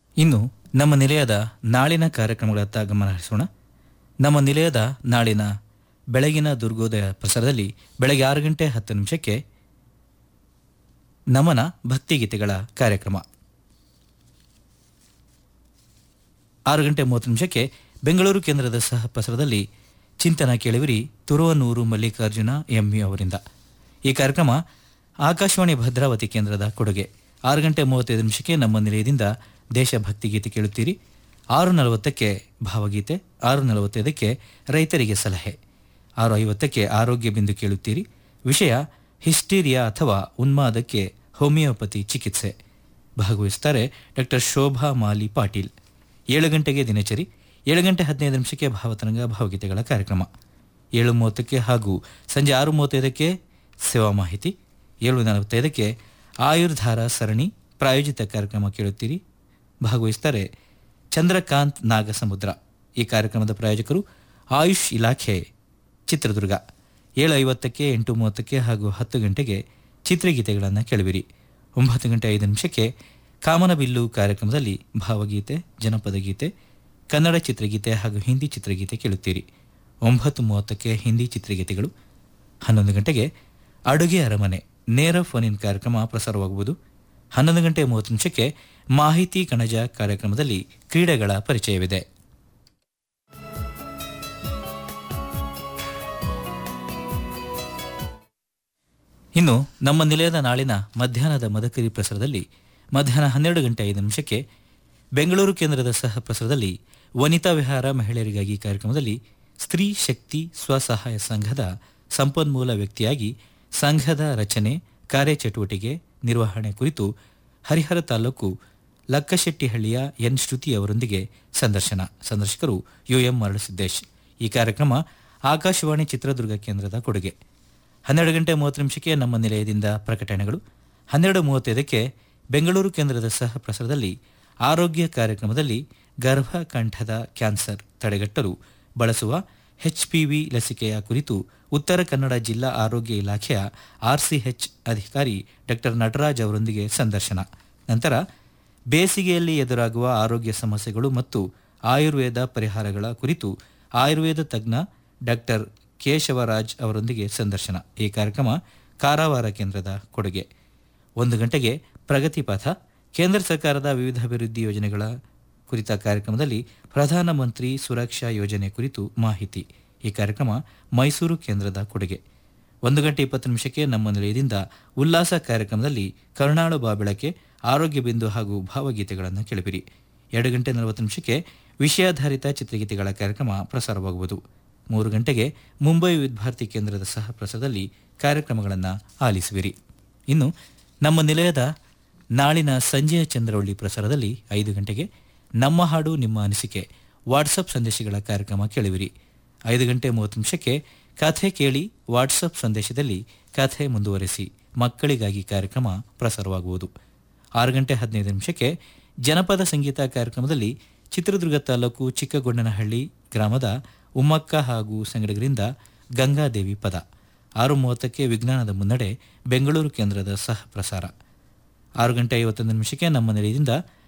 ಇನ್ನು ನಮ್ಮ ನಿಲಯದ ನಾಳಿನ ಕಾರ್ಯಕ್ರಮಗಳತ್ತ ಗಮನ ಹರಿಸೋಣ ನಮ್ಮ ನಿಲಯದ ನಾಳಿನ ಬೆಳಗಿನ ದುರ್ಗೋದಯ ಪ್ರಸಾರದಲ್ಲಿ ಬೆಳಗ್ಗೆ ಆರು ಗಂಟೆ ಹತ್ತು ನಿಮಿಷಕ್ಕೆ ನಮನ ಭಕ್ತಿಗೀತೆಗಳ ಕಾರ್ಯಕ್ರಮ ಆರು ಗಂಟೆ ಮೂವತ್ತು ನಿಮಿಷಕ್ಕೆ ಬೆಂಗಳೂರು ಕೇಂದ್ರದ ಸಹ ಪ್ರಸಾರದಲ್ಲಿ ಚಿಂತನ ಕೇಳುವಿರಿ ತುರುವನೂರು ಮಲ್ಲಿಕಾರ್ಜುನ ಎಂಇ ಅವರಿಂದ ಈ ಕಾರ್ಯಕ್ರಮ ಆಕಾಶವಾಣಿ ಭದ್ರಾವತಿ ಕೇಂದ್ರದ ಕೊಡುಗೆ ಆರು ಗಂಟೆ ಮೂವತ್ತೈದು ನಿಮಿಷಕ್ಕೆ ನಮ್ಮ ನಿಲಯದಿಂದ ದೇಶಭಕ್ತಿ ಗೀತೆ ಕೇಳುತ್ತೀರಿ ಆರು ನಲವತ್ತಕ್ಕೆ ಭಾವಗೀತೆ ಆರು ನಲವತ್ತೈದಕ್ಕೆ ರೈತರಿಗೆ ಸಲಹೆ ಆರು ಐವತ್ತಕ್ಕೆ ಆರೋಗ್ಯ ಬಿಂದು ಕೇಳುತ್ತೀರಿ ವಿಷಯ ಹಿಸ್ಟೀರಿಯಾ ಅಥವಾ ಉನ್ಮಾದಕ್ಕೆ ಹೋಮಿಯೋಪತಿ ಚಿಕಿತ್ಸೆ ಭಾಗವಹಿಸುತ್ತಾರೆ ಡಾಕ್ಟರ್ ಶೋಭಾ ಮಾಲಿ ಪಾಟೀಲ್ ಏಳು ಗಂಟೆಗೆ ದಿನಚರಿ ಏಳು ಗಂಟೆ ಹದಿನೈದು ನಿಮಿಷಕ್ಕೆ ಭಾವತರಂಗ ಭಾವಗೀತೆಗಳ ಕಾರ್ಯಕ್ರಮ ಏಳು ಮೂವತ್ತಕ್ಕೆ ಹಾಗೂ ಸಂಜೆ ಆರು ಮೂವತ್ತೈದಕ್ಕೆ ಸೇವಾ ಮಾಹಿತಿ ಏಳು ನಲವತ್ತೈದಕ್ಕೆ ಆಯುರ್ಧಾರ ಸರಣಿ ಪ್ರಾಯೋಜಿತ ಕಾರ್ಯಕ್ರಮ ಕೇಳುತ್ತೀರಿ ಭಾಗವಹಿಸುತ್ತಾರೆ ಚಂದ್ರಕಾಂತ್ ನಾಗಸಮುದ್ರ ಈ ಕಾರ್ಯಕ್ರಮದ ಪ್ರಾಯೋಜಕರು ಆಯುಷ್ ಇಲಾಖೆ ಚಿತ್ರದುರ್ಗ ಏಳು ಐವತ್ತಕ್ಕೆ ಎಂಟು ಮೂವತ್ತಕ್ಕೆ ಹಾಗೂ ಹತ್ತು ಗಂಟೆಗೆ ಚಿತ್ರಗೀತೆಗಳನ್ನು ಕೇಳುವಿರಿ ಒಂಬತ್ತು ಗಂಟೆ ಐದು ನಿಮಿಷಕ್ಕೆ ಕಾಮನಬಿಲ್ಲು ಕಾರ್ಯಕ್ರಮದಲ್ಲಿ ಭಾವಗೀತೆ ಜನಪದ ಗೀತೆ ಕನ್ನಡ ಚಿತ್ರಗೀತೆ ಹಾಗೂ ಹಿಂದಿ ಚಿತ್ರಗೀತೆ ಕೇಳುತ್ತೀರಿ ಒಂಬತ್ತು ಮೂವತ್ತಕ್ಕೆ ಹಿಂದಿ ಚಿತ್ರಗೀತೆಗಳು ಹನ್ನೊಂದು ಗಂಟೆಗೆ ಅಡುಗೆ ಅರಮನೆ ನೇರ ಫೋನ್ ಇನ್ ಕಾರ್ಯಕ್ರಮ ಪ್ರಸಾರವಾಗುವುದು ಹನ್ನೊಂದು ಗಂಟೆ ಮೂವತ್ತು ನಿಮಿಷಕ್ಕೆ ಮಾಹಿತಿ ಕಣಜ ಕಾರ್ಯಕ್ರಮದಲ್ಲಿ ಕ್ರೀಡೆಗಳ ಪರಿಚಯವಿದೆ ಇನ್ನು ನಮ್ಮ ನಿಲಯದ ನಾಳಿನ ಮಧ್ಯಾಹ್ನದ ಮದಕರಿ ಪ್ರಸಾರದಲ್ಲಿ ಮಧ್ಯಾಹ್ನ ಹನ್ನೆರಡು ಗಂಟೆ ಐದು ನಿಮಿಷಕ್ಕೆ ಬೆಂಗಳೂರು ಕೇಂದ್ರದ ಸಹ ಪ್ರಸಾರದಲ್ಲಿ ವನಿತಾ ವಿಹಾರ ಮಹಿಳೆಯರಿಗಾಗಿ ಕಾರ್ಯಕ್ರಮದಲ್ಲಿ ಸ್ತ್ರೀ ಶಕ್ತಿ ಸ್ವಸಹಾಯ ಸಂಘದ ಸಂಪನ್ಮೂಲ ವ್ಯಕ್ತಿಯಾಗಿ ಸಂಘದ ರಚನೆ ಕಾರ್ಯಚಟುವಟಿಕೆ ನಿರ್ವಹಣೆ ಕುರಿತು ಹರಿಹರ ತಾಲೂಕು ಲಕ್ಕಶೆಟ್ಟಿಹಳ್ಳಿಯ ಎನ್ ಶ್ರುತಿ ಅವರೊಂದಿಗೆ ಸಂದರ್ಶನ ಸಂದರ್ಶಕರು ಯುಎಂ ಮರಳಸಿದ್ದೇಶ್ ಈ ಕಾರ್ಯಕ್ರಮ ಆಕಾಶವಾಣಿ ಚಿತ್ರದುರ್ಗ ಕೇಂದ್ರದ ಕೊಡುಗೆ ಹನ್ನೆರಡು ಗಂಟೆ ಮೂವತ್ತು ನಿಮಿಷಕ್ಕೆ ನಮ್ಮ ನಿಲಯದಿಂದ ಪ್ರಕಟಣೆಗಳು ಹನ್ನೆರಡು ಮೂವತ್ತೈದಕ್ಕೆ ಬೆಂಗಳೂರು ಕೇಂದ್ರದ ಸಹ ಪ್ರಸಾರದಲ್ಲಿ ಆರೋಗ್ಯ ಕಾರ್ಯಕ್ರಮದಲ್ಲಿ ಗರ್ಭಕಂಠದ ಕ್ಯಾನ್ಸರ್ ತಡೆಗಟ್ಟಲು ಬಳಸುವ ಎಚ್ಪಿವಿ ಲಸಿಕೆಯ ಕುರಿತು ಉತ್ತರ ಕನ್ನಡ ಜಿಲ್ಲಾ ಆರೋಗ್ಯ ಇಲಾಖೆಯ ಆರ್ಸಿಎಚ್ ಅಧಿಕಾರಿ ಡಾಕ್ಟರ್ ನಟರಾಜ್ ಅವರೊಂದಿಗೆ ಸಂದರ್ಶನ ನಂತರ ಬೇಸಿಗೆಯಲ್ಲಿ ಎದುರಾಗುವ ಆರೋಗ್ಯ ಸಮಸ್ಯೆಗಳು ಮತ್ತು ಆಯುರ್ವೇದ ಪರಿಹಾರಗಳ ಕುರಿತು ಆಯುರ್ವೇದ ತಜ್ಞ ಡಾಕ್ಟರ್ ಕೇಶವರಾಜ್ ಅವರೊಂದಿಗೆ ಸಂದರ್ಶನ ಈ ಕಾರ್ಯಕ್ರಮ ಕಾರವಾರ ಕೇಂದ್ರದ ಕೊಡುಗೆ ಒಂದು ಗಂಟೆಗೆ ಪ್ರಗತಿ ಪಥ ಕೇಂದ್ರ ಸರ್ಕಾರದ ವಿವಿಧ ಅಭಿವೃದ್ಧಿ ಯೋಜನೆಗಳ ಕುರಿತ ಕಾರ್ಯಕ್ರಮದಲ್ಲಿ ಪ್ರಧಾನಮಂತ್ರಿ ಸುರಕ್ಷಾ ಯೋಜನೆ ಕುರಿತು ಮಾಹಿತಿ ಈ ಕಾರ್ಯಕ್ರಮ ಮೈಸೂರು ಕೇಂದ್ರದ ಕೊಡುಗೆ ಒಂದು ಗಂಟೆ ಇಪ್ಪತ್ತು ನಿಮಿಷಕ್ಕೆ ನಮ್ಮ ನಿಲಯದಿಂದ ಉಲ್ಲಾಸ ಕಾರ್ಯಕ್ರಮದಲ್ಲಿ ಕರುಣಾಳು ಬಾಬೆಳಕೆ ಆರೋಗ್ಯ ಬಿಂದು ಹಾಗೂ ಭಾವಗೀತೆಗಳನ್ನು ಕೇಳಿಬಿರಿ ಎರಡು ಗಂಟೆ ನಲವತ್ತು ನಿಮಿಷಕ್ಕೆ ವಿಷಯಾಧಾರಿತ ಚಿತ್ರಗೀತೆಗಳ ಕಾರ್ಯಕ್ರಮ ಪ್ರಸಾರವಾಗುವುದು ಮೂರು ಗಂಟೆಗೆ ಮುಂಬೈ ವಿದ್ಯಾರ್ಥಿ ಕೇಂದ್ರದ ಸಹ ಪ್ರಸಾರದಲ್ಲಿ ಕಾರ್ಯಕ್ರಮಗಳನ್ನು ಆಲಿಸುವಿರಿ ಇನ್ನು ನಮ್ಮ ನಿಲಯದ ನಾಳಿನ ಸಂಜೆಯ ಚಂದ್ರವಳ್ಳಿ ಪ್ರಸಾರದಲ್ಲಿ ಐದು ಗಂಟೆಗೆ ನಮ್ಮ ಹಾಡು ನಿಮ್ಮ ಅನಿಸಿಕೆ ವಾಟ್ಸಪ್ ಸಂದೇಶಗಳ ಕಾರ್ಯಕ್ರಮ ಕೇಳುವಿರಿ ಐದು ಗಂಟೆ ಮೂವತ್ತು ನಿಮಿಷಕ್ಕೆ ಕಥೆ ಕೇಳಿ ವಾಟ್ಸಪ್ ಸಂದೇಶದಲ್ಲಿ ಕಥೆ ಮುಂದುವರೆಸಿ ಮಕ್ಕಳಿಗಾಗಿ ಕಾರ್ಯಕ್ರಮ ಪ್ರಸಾರವಾಗುವುದು ಆರು ಗಂಟೆ ಹದಿನೈದು ನಿಮಿಷಕ್ಕೆ ಜನಪದ ಸಂಗೀತ ಕಾರ್ಯಕ್ರಮದಲ್ಲಿ ಚಿತ್ರದುರ್ಗ ತಾಲೂಕು ಚಿಕ್ಕಗೊಂಡನಹಳ್ಳಿ ಗ್ರಾಮದ ಉಮ್ಮಕ್ಕ ಹಾಗೂ ಸಂಗಡಿಗರಿಂದ ಗಂಗಾದೇವಿ ಪದ ಆರು ಮೂವತ್ತಕ್ಕೆ ವಿಜ್ಞಾನದ ಮುನ್ನಡೆ ಬೆಂಗಳೂರು ಕೇಂದ್ರದ ಸಹ ಪ್ರಸಾರ ಆರು ಗಂಟೆ ಐವತ್ತೊಂದು ನಿಮಿಷಕ್ಕೆ ನಮ್ಮ ನಿಲಯದಿಂದ